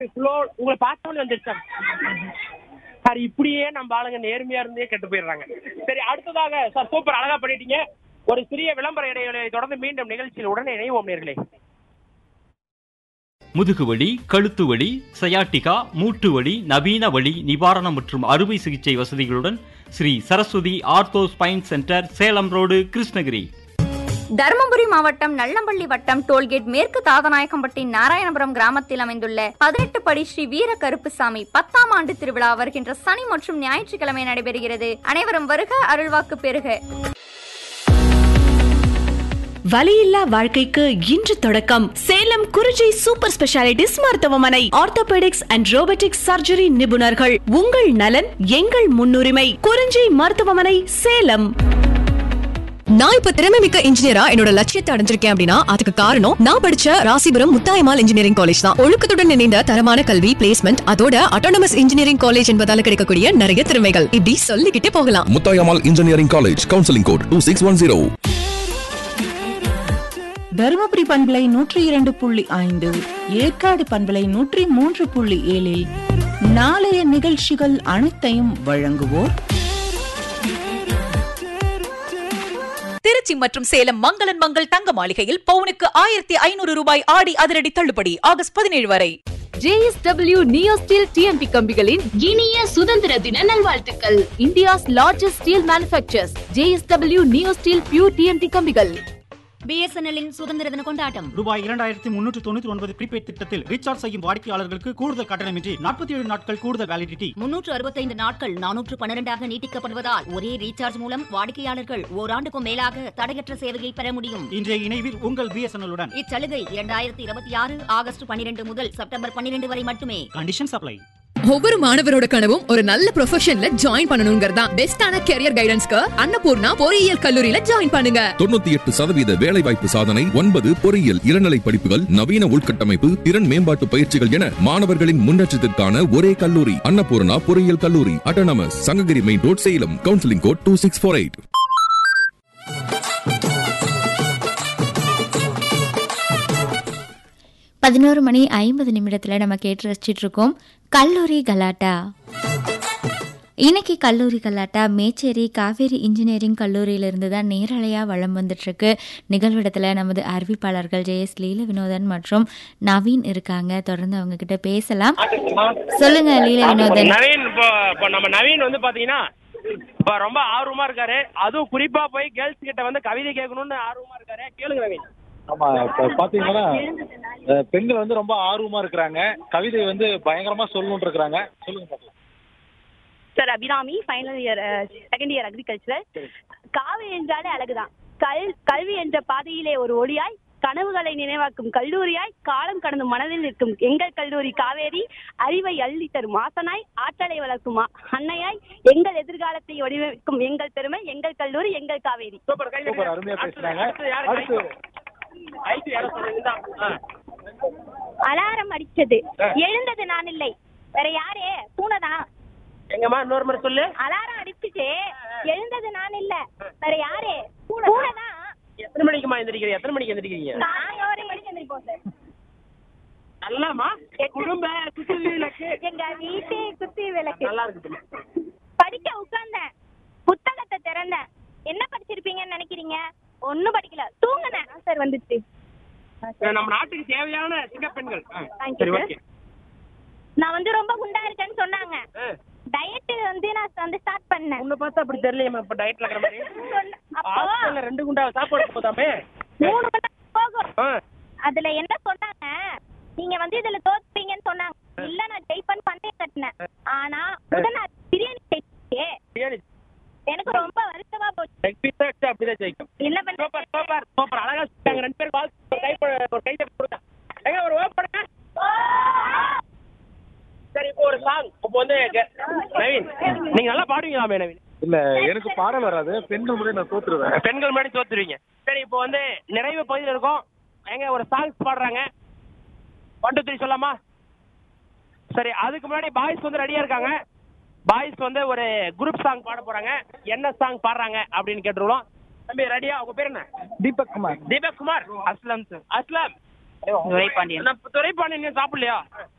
அப்படி ஃப்ளோ உங்களை பார்த்தோன்னு வந்துருச்சு சார் சார் இப்படியே நம்ம ஆளுங்க நேர்மையா இருந்தே கெட்டு போயிடுறாங்க சரி அடுத்ததாக சார் சூப்பர் அழகா பண்ணிட்டீங்க ஒரு சிறிய விளம்பர இடைவெளியை தொடர்ந்து மீண்டும் நிகழ்ச்சியில் உடனே இணைவோம் நேர்களே முதுகுவலி கழுத்து வலி சயாட்டிகா மூட்டு வலி நவீன வலி நிவாரணம் மற்றும் அறுவை சிகிச்சை வசதிகளுடன் Shri Saraswati ortho spine centre Salem road Krishnagiri Dharmapuri மாவட்டம் நல்லம்பள்ளி வட்டம் டோல்கேட் மேற்கு தாதநாயக்கம்பட்டி நாராயணபுரம் கிராமத்தில் அமைந்துள்ள பதினெட்டு படி ஸ்ரீ வீர கருப்புசாமி பத்தாம் ஆண்டு திருவிழா வருகின்ற சனி மற்றும் ஞாயிற்றுக்கிழமை நடைபெறுகிறது அனைவரும் வருக அருள்வாக்கு பெறுக வலியில்லா வாழ்க்கைக்கு இன்று தொடக்கம் சேலம் குறிஞ்சி சூப்பர் ஸ்பெஷாலிட்டிஸ் மருத்துவமனை ஆர்த்தோபெடிக்ஸ் அண்ட் ரோபோட்டிக்ஸ் சர்ஜரி நிபுணர்கள் உங்கள் நலன் எங்கள் முன்னுரிமை குறிஞ்சி மருத்துவமனை சேலம் நான் இப்ப திறமை மிக்க இன்ஜினியரா என்னோட லட்சியத்தை அடைஞ்சிருக்கேன் அப்படின்னா அதுக்கு காரணம் நான் படிச்ச ராசிபுரம் முத்தாயமால் இன்ஜினியரிங் காலேஜ் தான் ஒழுக்கத்துடன் இணைந்த தரமான கல்வி பிளேஸ்மெண்ட் அதோட அட்டானமஸ் இன்ஜினியரிங் காலேஜ் என்பதால கிடைக்கக்கூடிய நிறைய திறமைகள் இப்படி சொல்லிக்கிட்டே போகலாம் Muthayammal engineering college counselling code two six one zero Dharmapuri பண்பலை நூற்றி இரண்டு புள்ளி ஐந்து ஏற்காடு பண்பலை நூற்றி மூன்று புள்ளி ஏழில் நாளைய நிகழ்ச்சிகள் அனைத்தையும் வழங்குவோர் திருச்சி மற்றும் சேலம் மங்களன் மங்கள் தங்க மாளிகையில் பவுனுக்கு ஆயிரத்தி ஐநூறு ரூபாய் ஆடி அதிரடி தள்ளுபடி ஆகஸ்ட் பதினேழு வரை ஜேஎஸ்டபிள்யூ நியோ ஸ்டீல் டிஎம்பி கம்பிகளின் இனிய சுதந்திர தின நல்வாழ்த்துக்கள் India's largest steel manufacturers JSW neo steel pure TMT கம்பிகள் பிஎஸ்என்எல்லின் சுதந்திர தின கொண்டாட்டம் ரூபாய் இரண்டாயிரத்தி முன்னூற்று தொண்ணூற்றி ஒன்பது ப்ரீபெய்ட் திட்டத்தில் ரீசார்ஜ் செய்யும் வாடிக்கையாளர்களுக்கு கூடுதல் கட்டணமின்றி நாற்பத்தி ஏழு நாட்கள் கூடுதல் வேலிடிட்டி முன்னூற்று அறுபத்தைந்து நாட்கள் நானூற்று பன்னிரண்டாக நீட்டிக்கப்படுவதால் ஒரே ரீசார்ஜ் மூலம் வாடிக்கையாளர்கள் ஓராண்டுக்கும் மேலாக தடையற்ற சேவையை பெற முடியும் இன்றைய இணைவில் உங்கள் பிஎஸ்என்எல் உடன் இச்சலுகை இரண்டாயிரத்தி இருபத்தி ஆறு ஆகஸ்ட் பன்னிரண்டு முதல் செப்டம்பர் பன்னிரண்டு வரை மட்டுமே கண்டிஷன் சப்ளை ஒவ்வொரு மாணவரோட கனவும் ஒரு நல்ல ப்ரொஃபஷன்ல ஜாயின் பண்ணணுங்கிறதா பெஸ்டான கெரியர் கைடன்ஸ்க்கு அன்னபூர்ணா பொறியியல் கல்லூரியில ஜாயின் பண்ணுங்க தொண்ணூத்தி எட்டு சதவீத வேலைவாய்ப்பு சாதனை ஒன்பது பொறியியல் இளநிலை படிப்புகள் நவீன உள்கட்டமைப்பு திறன் மேம்பாட்டு பயிற்சிகள் என மாணவர்களின் முன்னேற்றத்திற்கான ஒரே கல்லூரி அன்னபூர்ணா பொறியியல் கல்லூரி autonomous Sankagiri main road Salem counselling code two six four eight பதினோரு மணி ஐம்பது நிமிடத்தில் நம்ம கேட்டு ரசிச்சிட்டு இருக்கோம் கல்லூரி கலாட்டா இன்னைக்கு கல்லூரி கலாட்டா மேச்சேரி காவேரி இன்ஜினியரிங் கல்லூரியிலிருந்து தான் நேரலையாக வளம் வந்துட்டுருக்கு நிகழ்விடத்தில் நமது அறிவிப்பாளர்கள் ஜெயஸ் லீல வினோதன் மற்றும் நவீன் இருக்காங்க தொடர்ந்து அவங்க கிட்ட பேசலாம் சொல்லுங்க லீல வினோதன் நவீன் இப்போ இப்போ நம்ம நவீன் வந்து பாத்தீங்கன்னா இப்போ ரொம்ப ஆர்வமா இருக்காரு அதுவும் குறிப்பா போய் கேர்ள்ஸ் கிட்ட வந்து கவிதை கேட்கணும்னு ஆர்வமா இருக்காரு கேளுங்க நவீன் ஆமா இப்ப பாத்தீங்கன்னா அஹ், பெண்கள் வந்து ரொம்ப ஆர்வமா இருக்கிறாங்க கவிதை வந்து பயங்கரமா சொல்லணும்னு இருக்கிறாங்க சொல்லுங்க பாக்கலாம் sir Abirami final year second year agriculture காவி என்றாலே அழகுதான் கல் கல்வி என்ற பாதையிலே ஒரு ஒளியாய் கனவுகளை நினைவாக்கும் கல்லூரியாய் காலம் கடந்து மனதில் நிற்கும் எங்கள் கல்லூரி காவேரி அறிவை அள்ளி தரும் ஆசனாய் ஆற்றலை வளர்க்கும் ஆ- அன்னையாய் எங்கள் எதிர்காலத்தை வடிவமைக்கும் எங்கள் பெருமை எங்கள் கல்லூரி எங்கள் காவேரி சூப்பர் அருமையா பேசுறாங்க அடுத்து யாரு? அடுத்து ஐடி யாரை சொல்றீங்க இந்தா. ஆ. அலாரம் அடிச்சது எழுந்தது நான் இல்லை வேற யாரு பூனைதான் எங்கம்மா இன்னொரு முறை சொல்லு அலாரம் அடிச்சுட்டு எழுந்தது நான் இல்ல வேற யாரு பூனைதான் எத்தனை மணிக்குமா எந்திரிக்கிறீங்க எத்தனை மணிக்கு எந்திரிக்கிறீங்க நாங்க ஒரு மணிக்கு எந்திரிப்போம் சார் நல்லாமா குடும்ப குத்து விளக்கு எங்க வீட்டு குத்தி விளக்கு நல்லா இருக்குமா படிக்க உட்கார்ந்தேன் புத்தகத்தை திறந்தேன் என்ன படிச்சிருப்பீங்கன்னு நினைக்கிறீங்க ஒண்ணும் படிக்கல தூங்குனேன் சார் வந்துச்சு நம்ம நாட்டுக்கு தேவையான சிங்க பெண்கள் ஆ, Thank you, சரி sir. ஓகே நான் வந்து ரொம்ப குண்டா இருக்கேன்னு சொன்னாங்க டயட் வந்து நான் வந்து ஸ்டார்ட் பண்ணேன் உன்னை பார்த்தா அப்படி தெரியலையேம்மா இப்ப டயட்ல இருக்கிற மாதிரி சொன்ன- அப்போ ஹாஸ்டல்ல ரெண்டு குண்டா சாப்பாடு போதாமே மூணு மணி நேரம் போகும் ஆ, அதுல என்ன சொன்னாங்க நீங்க வந்து இதுல தோத்துப்பீங்கன்னு சொன்னாங்க இல்ல நான் ஜெயிப்பேன் பந்தய கட்டினேன் ஆனா உடனே நான் பிரியாணி ஜெயிச்சே பிரியாணி எனக்கு ரொம்ப வருத்தமா போச்சு லெக் பீஸ் வச்சு அப்படிதான் ஜெயிக்கும் என்ன பண்றது சூப்பர் சூப்பர் சூப்பர் அழகா சொல்லிட்டாங்க ரெண்டு பேரும் வாழ்த்து ஒரு கை ப- ஒரு கை தட்டி கொடுங்க எங்க ஒரு ஓப் பண்ணுங்க சரி இப்போ ஒரு சாங் இப்போ வந்து கே- நவீன் நீங்க நல்லா பாடுவீங்களாமே நவீன் இல்ல எனக்கு பாடல் வராது பெண்கள் முறை நான் தோத்துருவேன் பெண்கள் முன்னாடி தோத்துருவீங்க சரி இப்போ வந்து நிறைவு பகுதியில் இருக்கோம் எங்க ஒரு சாங்ஸ் பாடுறாங்க ஒன் டூ த்ரீ சொல்லாமா சரி அதுக்கு முன்னாடி பாய்ஸ் வந்து ரெடியா இருக்காங்க பாய்ஸ் வந்து ஒரு குரூப் சாங் பாட போறாங்க என்ன சாங் பாடுறாங்க அப்படின்னு கேட்டுருவோம் தம்பி ரெடியா உங்க பேர் என்ன தீபக் குமார் தீபக் குமார் அஸ்லாம் சார் அஸ்லாம் துரைபாண்டியன். நான் துரைப்பாண்டியன் இன்னும் சாப்பிடலையா